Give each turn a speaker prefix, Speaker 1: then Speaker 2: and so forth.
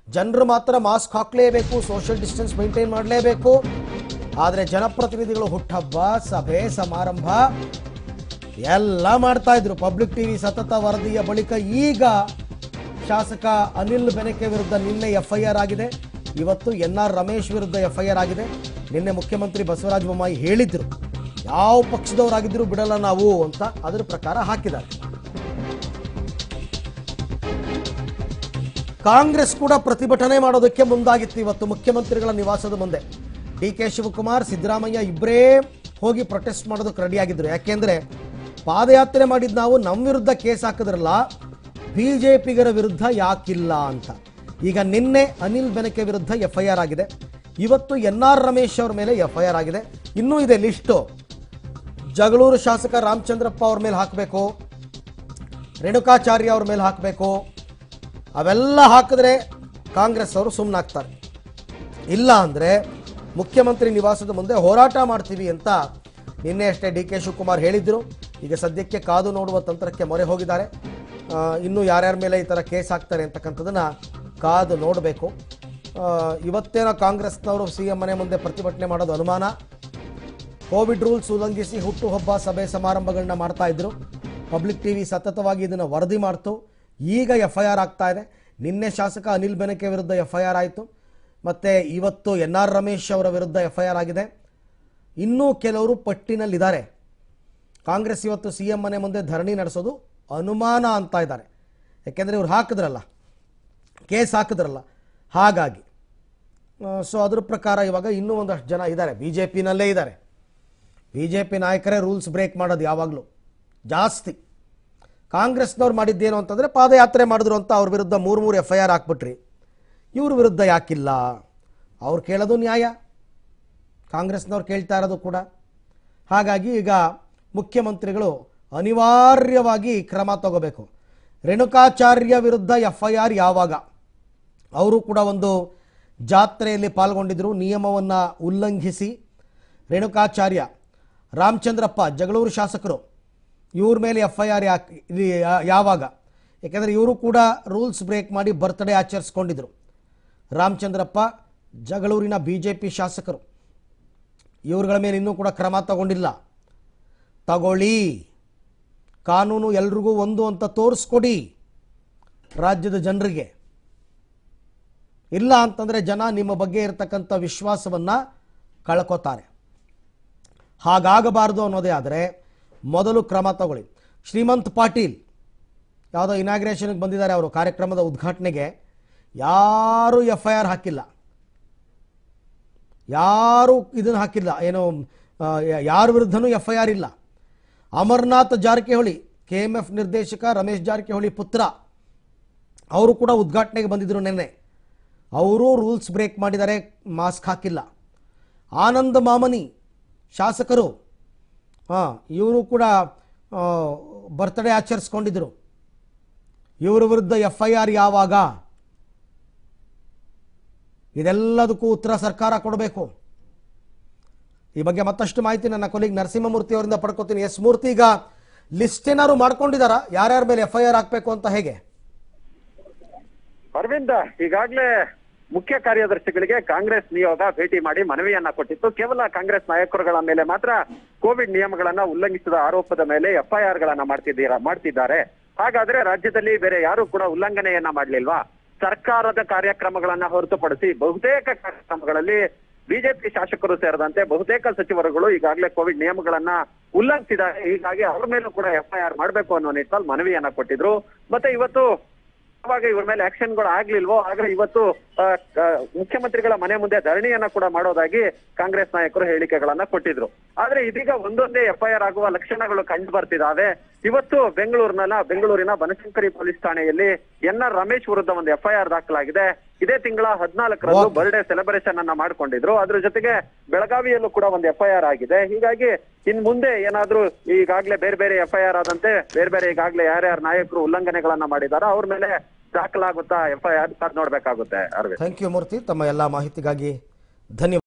Speaker 1: ಜನರು ಮಾತ್ರ ಮಾಸ್ಕ್ ಹಾಕಲೇಬೇಕು ಸೋಷಿಯಲ್ ಡಿಸ್ಟೆನ್ಸ್ ಮೇಂಟೈನ್ ಮಾಡಲೇಬೇಕು ಆದರೆ ಜನಪ್ರತಿನಿಧಿಗಳು ಹುಟ್ಟಹಬ್ಬ ಸಭೆ ಸಮಾರಂಭ ಎಲ್ಲ ಮಾಡ್ತಾ ಇದ್ರು ಪಬ್ಲಿಕ್ ಟಿವಿ ಸತತ ವರದಿಯ ಬಳಿಕ ಈಗ ಶಾಸಕ ಅನಿಲ್ ಬೆನಕೆ ವಿರುದ್ಧ ನಿನ್ನೆ ಎಫ್ಐಆರ್ ಆಗಿದೆ ಇವತ್ತು ಎನ್ ಆರ್ ರಮೇಶ್ ವಿರುದ್ಧ ಎಫ್ಐಆರ್ ಆಗಿದೆ ನಿನ್ನೆ ಮುಖ್ಯಮಂತ್ರಿ ಬಸವರಾಜ ಬೊಮ್ಮಾಯಿ ಹೇಳಿದ್ರು ಯಾವ ಪಕ್ಷದವರಾಗಿದ್ದರೂ ಬಿಡಲ್ಲ ನಾವು ಅಂತ ಅದರ ಪ್ರಕಾರ ಹಾಕಿದ್ದಾರೆ ಕಾಂಗ್ರೆಸ್ ಕೂಡ ಪ್ರತಿಭಟನೆ ಮಾಡೋದಕ್ಕೆ ಮುಂದಾಗಿತ್ತು ಇವತ್ತು ಮುಖ್ಯಮಂತ್ರಿಗಳ ನಿವಾಸದ ಮುಂದೆ ಡಿ ಕೆ ಶಿವಕುಮಾರ್ ಸಿದ್ದರಾಮಯ್ಯ ಇಬ್ಬರೇ ಹೋಗಿ ಪ್ರೊಟೆಸ್ಟ್ ಮಾಡೋದಕ್ಕೆ ರೆಡಿಯಾಗಿದ್ರು ಯಾಕೆಂದ್ರೆ ಪಾದಯಾತ್ರೆ ಮಾಡಿದ ನಾವು ನಮ್ಮ ವಿರುದ್ಧ ಕೇಸ್ ಹಾಕಿದ್ರಲ್ಲ ಬಿಜೆಪಿಗರ ವಿರುದ್ಧ ಯಾಕಿಲ್ಲ ಅಂತ ಈಗ ನಿನ್ನೆ ಅನಿಲ್ ಬೆನಕೆ ವಿರುದ್ಧ ಎಫ್ ಐ ಆರ್ ಆಗಿದೆ ಇವತ್ತು ಎನ್ ಆರ್ ರಮೇಶ್ ಅವ್ರ ಮೇಲೆ ಎಫ್ ಐ ಆರ್ ಆಗಿದೆ ಇನ್ನೂ ಇದೆ ಲಿಸ್ಟು ಜಗಳೂರು ಶಾಸಕ ರಾಮಚಂದ್ರಪ್ಪ ಅವ್ರ ಮೇಲೆ ಹಾಕಬೇಕು ರೇಣುಕಾಚಾರ್ಯ ಅವ್ರ ಮೇಲೆ ಹಾಕಬೇಕು ಅವೆಲ್ಲ ಹಾಕಿದ್ರೆ ಕಾಂಗ್ರೆಸ್ ಅವರು ಸುಮ್ಮನಾಗ್ತಾರೆ ಇಲ್ಲ ಅಂದರೆ ಮುಖ್ಯಮಂತ್ರಿ ನಿವಾಸದ ಮುಂದೆ ಹೋರಾಟ ಮಾಡ್ತೀವಿ ಅಂತ ನಿನ್ನೆ ಅಷ್ಟೇ ಡಿ ಕೆ ಶಿವಕುಮಾರ್ ಹೇಳಿದ್ರು ಈಗ ಸದ್ಯಕ್ಕೆ ಕಾದು ನೋಡುವ ತಂತ್ರಕ್ಕೆ ಮೊರೆ ಹೋಗಿದ್ದಾರೆ ಆ, ಇನ್ನು ಯಾರ್ಯಾರ ಮೇಲೆ ಈ ಥರ ಕೇಸ್ ಹಾಕ್ತಾರೆ ಅಂತಕ್ಕಂಥದ್ದನ್ನು ಕಾದು ನೋಡಬೇಕು ಇವತ್ತೇನೋ ಕಾಂಗ್ರೆಸ್ನವರು ಸಿ ಎಂ ಮನೆ ಮುಂದೆ ಪ್ರತಿಭಟನೆ ಮಾಡೋದು ಅನುಮಾನ ಕೋವಿಡ್ ರೂಲ್ಸ್ ಉಲ್ಲಂಘಿಸಿ ಹುಟ್ಟುಹಬ್ಬ ಸಭೆ ಸಮಾರಂಭಗಳನ್ನ ಮಾಡ್ತಾ ಇದ್ರು ಪಬ್ಲಿಕ್ ಟಿವಿ ಸತತವಾಗಿ ಇದನ್ನು ವರದಿ ಮಾಡ್ತು ಈಗ ಎಫ್ ಐ ಆರ್ ಆಗ್ತಾ ಇದೆ ನಿನ್ನೆ ಶಾಸಕ ಅನಿಲ್ ಬೆನಕೆ ವಿರುದ್ಧ ಎಫ್ ಐ ಆರ್ ಆಯಿತು ಮತ್ತು ಇವತ್ತು ಎನ್ ಆರ್ ರಮೇಶ್ ಅವರ ವಿರುದ್ಧ ಎಫ್ ಐ ಆರ್ ಆಗಿದೆ ಇನ್ನೂ ಕೆಲವರು ಪಟ್ಟಿನಲ್ಲಿದ್ದಾರೆ ಕಾಂಗ್ರೆಸ್ ಇವತ್ತು ಸಿ ಎಂ ಮನೆ ಮುಂದೆ ಧರಣಿ ನಡೆಸೋದು ಅನುಮಾನ ಅಂತ ಇದ್ದಾರೆ ಯಾಕೆಂದರೆ ಇವ್ರು ಹಾಕಿದ್ರಲ್ಲ ಕೇಸ್ ಹಾಕಿದ್ರಲ್ಲ ಹಾಗಾಗಿ ಸೊ ಅದ್ರ ಪ್ರಕಾರ ಇವಾಗ ಇನ್ನೂ ಒಂದಷ್ಟು ಜನ ಇದ್ದಾರೆ ಬಿ ಜೆ ಪಿನಲ್ಲೇ ಇದ್ದಾರೆ ಬಿ ಜೆ ಪಿ ನಾಯಕರೇ ರೂಲ್ಸ್ ಬ್ರೇಕ್ ಮಾಡೋದು ಯಾವಾಗಲೂ ಜಾಸ್ತಿ ಕಾಂಗ್ರೆಸ್ನವ್ರು ಮಾಡಿದ್ದೇನು ಅಂತಂದರೆ ಪಾದಯಾತ್ರೆ ಮಾಡಿದ್ರು ಅಂತ ಅವ್ರ ವಿರುದ್ಧ ಮೂರು ಮೂರು ಎಫ್ ಐ ಆರ್ ಹಾಕ್ಬಿಟ್ರಿ ಇವ್ರ ವಿರುದ್ಧ ಯಾಕಿಲ್ಲ ಅವ್ರು ಕೇಳೋದು ನ್ಯಾಯ ಕಾಂಗ್ರೆಸ್ನವ್ರು ಕೇಳ್ತಾ ಇರೋದು ಕೂಡ ಹಾಗಾಗಿ ಈಗ ಮುಖ್ಯಮಂತ್ರಿಗಳು ಅನಿವಾರ್ಯವಾಗಿ ಕ್ರಮ ತಗೋಬೇಕು ರೇಣುಕಾಚಾರ್ಯ ವಿರುದ್ಧ ಎಫ್ ಐ ಆರ್ ಯಾವಾಗ ಅವರು ಕೂಡ ಒಂದು ಜಾತ್ರೆಯಲ್ಲಿ ಪಾಲ್ಗೊಂಡಿದ್ದರು ನಿಯಮವನ್ನು ಉಲ್ಲಂಘಿಸಿ ರೇಣುಕಾಚಾರ್ಯ ರಾಮಚಂದ್ರಪ್ಪ ಜಗಳೂರು ಶಾಸಕರು ಇವ್ರ ಮೇಲೆ ಎಫ್ ಐ ಆರ್ ಯಾಕೆ ಇದು ಯಾ- ಯಾವಾಗ ಯಾಕೆಂದರೆ ಇವರು ಕೂಡ ರೂಲ್ಸ್ ಬ್ರೇಕ್ ಮಾಡಿ ಬರ್ತ್ಡೇ ಆಚರಿಸ್ಕೊಂಡಿದ್ರು ರಾಮಚಂದ್ರಪ್ಪ ಜಗಳೂರಿನ ಬಿ ಜೆ ಪಿ ಶಾಸಕರು ಇವ್ರುಗಳ ಮೇಲೆ ಇನ್ನೂ ಕೂಡ ಕ್ರಮ ತಗೊಂಡಿಲ್ಲ ತಗೊಳ್ಳಿ ಕಾನೂನು ಎಲ್ರಿಗೂ ಒಂದು ಅಂತ ತೋರಿಸ್ಕೊಡಿ ರಾಜ್ಯದ ಜನರಿಗೆ ಇಲ್ಲ ಅಂತಂದರೆ ಜನ ನಿಮ್ಮ ಬಗ್ಗೆ ಇರತಕ್ಕಂಥ ವಿಶ್ವಾಸವನ್ನು ಕಳ್ಕೊತಾರೆ ಹಾಗಾಗಬಾರ್ದು ಅನ್ನೋದೇ ಆದರೆ ಮೊದಲು ಕ್ರಮ ತಗೊಳ್ಳಿ ಶ್ರೀಮಂತ್ ಪಾಟೀಲ್ ಯಾವುದೋ ಇನಾಗ್ರೇಷನ್ಗೆ ಬಂದಿದ್ದಾರೆ ಅವರು ಕಾರ್ಯಕ್ರಮದ ಉದ್ಘಾಟನೆಗೆ ಯಾರೂ ಎಫ್ ಐ ಆರ್ ಹಾಕಿಲ್ಲ ಯಾರೂ ಇದನ್ನು ಹಾಕಿಲ್ಲ ಏನು ಆ, ಯಾ- ಯಾರ ವಿರುದ್ಧನೂ ಎಫ್ ಐ ಆರ್ ಇಲ್ಲ Amarnath Jarkiholi K M F ನಿರ್ದೇಶಕ ರಮೇಶ್ ಜಾರಕಿಹೊಳಿ ಪುತ್ರ ಅವರು ಕೂಡ ಉದ್ಘಾಟನೆಗೆ ಬಂದಿದ್ದರು ನಿನ್ನೆ ಅವರು ರೂಲ್ಸ್ ಬ್ರೇಕ್ ಮಾಡಿದ್ದಾರೆ ಮಾಸ್ಕ್ ಹಾಕಿಲ್ಲ ಆನಂದ್ ಮಾಮನಿ ಶಾಸಕರು ಹಾಂ ಇವರು ಕೂಡ ಬರ್ತ್ಡೇ ಆಚರಿಸ್ಕೊಂಡಿದ್ದರು ಇವರ ವಿರುದ್ಧ ಎಫ್ ಐ ಆರ್ ಯಾವಾಗ ಇದೆಲ್ಲದಕ್ಕೂ ಉತ್ತರ ಸರ್ಕಾರ ಕೊಡಬೇಕು ಈ ಬಗ್ಗೆ ಮತ್ತಷ್ಟು ಮಾಹಿತಿ ನನ್ನ ಕೊಲಿಗ್ ನರಸಿಂಹಮೂರ್ತಿ ಅವರಿಂದ ಪಡ್ಕೋತೀನಿ ಎಸ್ ಮೂರ್ತಿ ಈಗ ಲಿಸ್ಟ್ ಏನಾದ್ರು ಮಾಡ್ಕೊಂಡಿದ್ದಾರಾ ಯಾರ್ಯಾರ ಮೇಲೆ ಎಫ್ ಐ ಆರ್ ಹಾಕಬೇಕು ಅಂತ ಹೇಗೆ
Speaker 2: ಅರವಿಂದ್ ಈಗಾಗಲೇ ಮುಖ್ಯ ಕಾರ್ಯದರ್ಶಿಗಳಿಗೆ ಕಾಂಗ್ರೆಸ್ ನಿಯೋಗ ಭೇಟಿ ಮಾಡಿ ಮನವಿಯನ್ನ ಕೊಟ್ಟಿತ್ತು ಕೇವಲ ಕಾಂಗ್ರೆಸ್ ನಾಯಕರುಗಳ ಮೇಲೆ ಮಾತ್ರ ಕೋವಿಡ್ ನಿಯಮಗಳನ್ನ ಉಲ್ಲಂಘಿಸಿದ ಆರೋಪದ ಮೇಲೆ ಎಫ್ಐಆರ್ ಗಳನ್ನ ಮಾಡ್ತಿದ್ದೀರಾ ಮಾಡ್ತಿದ್ದಾರೆ ಹಾಗಾದ್ರೆ ರಾಜ್ಯದಲ್ಲಿ ಬೇರೆ ಯಾರು ಕೂಡ ಉಲ್ಲಂಘನೆಯನ್ನ ಮಾಡ್ಲಿಲ್ವಾ ಸರ್ಕಾರದ ಕಾರ್ಯಕ್ರಮಗಳನ್ನ ಹೊರತುಪಡಿಸಿ ಬಹುತೇಕ ಕಾರ್ಯಕ್ರಮಗಳಲ್ಲಿ ಬಿಜೆಪಿ ಶಾಸಕರು ಸೇರಿದಂತೆ ಬಹುತೇಕ ಸಚಿವರುಗಳು ಈಗಾಗಲೇ ಕೋವಿಡ್ ನಿಯಮಗಳನ್ನ ಉಲ್ಲಂಘಿಸಿದ್ದಾರೆ ಹೀಗಾಗಿ ಅವ್ರ ಮೇಲೂ ಕೂಡ ಎಫ್ಐಆರ್ ಮಾಡಬೇಕು ಅನ್ನೋ ನಿಟ್ಟಿನಲ್ಲಿ ಮನವಿಯನ್ನ ಕೊಟ್ಟಿದ್ರು ಮತ್ತೆ ಇವತ್ತು ಯಾವಾಗ ಇವ್ರ ಮೇಲೆ ಆಕ್ಷನ್ಗಳು ಆಗ್ಲಿಲ್ವೋ ಆಗ ಇವತ್ತು ಆ, ಆ, ಮುಖ್ಯಮಂತ್ರಿಗಳ ಮನೆ ಮುಂದೆ ಧರಣಿಯನ್ನ ಕೂಡ ಮಾಡೋದಾಗಿ ಕಾಂಗ್ರೆಸ್ ನಾಯಕರು ಹೇಳಿಕೆಗಳನ್ನ ಕೊಟ್ಟಿದ್ರು ಆದ್ರೆ ಇದೀಗ ಒಂದೊಂದೇ ಎಫ್ಐಆರ್ ಆಗುವ ಲಕ್ಷಣಗಳು ಕಂಡು ಬರ್ತಿದಾವೆ ಇವತ್ತು ಬೆಂಗಳೂರಿನ ಬೆಂಗಳೂರಿನ ಬನಶಂಕರಿ ಪೊಲೀಸ್ ಠಾಣೆಯಲ್ಲಿ ಎನ್ ಆರ್ ರಮೇಶ್ ವಿರುದ್ಧ ಒಂದು ಎಫ್ಐಆರ್ ದಾಖಲಾಗಿದೆ ಇದೇ ತಿಂಗಳ ಹದಿನಾಲ್ಕರಂದು
Speaker 1: Okay.
Speaker 2: ಬರ್ಡೇ ಸೆಲೆಬ್ರೇಷನ್ ಅನ್ನ ಮಾಡ್ಕೊಂಡಿದ್ರು ಅದ್ರ ಜೊತೆಗೆ ಬೆಳಗಾವಿಯಲ್ಲೂ ಕೂಡ ಒಂದು ಎಫ್ಐಆರ್ ಆಗಿದೆ ಹೀಗಾಗಿ ಇನ್ ಮುಂದೆ ಏನಾದ್ರೂ ಈಗಾಗ್ಲೇ ಬೇರೆ ಬೇರೆ ಎಫ್ಐಆರ್ ಆದಂತೆ ಬೇರೆ ಬೇರೆ ಈಗಾಗ್ಲೇ ಯಾರ್ಯಾರ ನಾಯಕರು ಉಲ್ಲಂಘನೆಗಳನ್ನ ಮಾಡಿದಾರೋ ಅವ್ರ ಮೇಲೆ ದಾಖಲಾಗುತ್ತಾ ಎಫ್ಐಆರ್ ನೋಡ್ಬೇಕಾಗುತ್ತೆ ಅರವಿಂದ್
Speaker 1: ಥ್ಯಾಂಕ್ ಯು ಮೂರ್ತಿ ತಮ್ಮ ಎಲ್ಲ ಮಾಹಿತಿಗಾಗಿ ಧನ್ಯವಾದ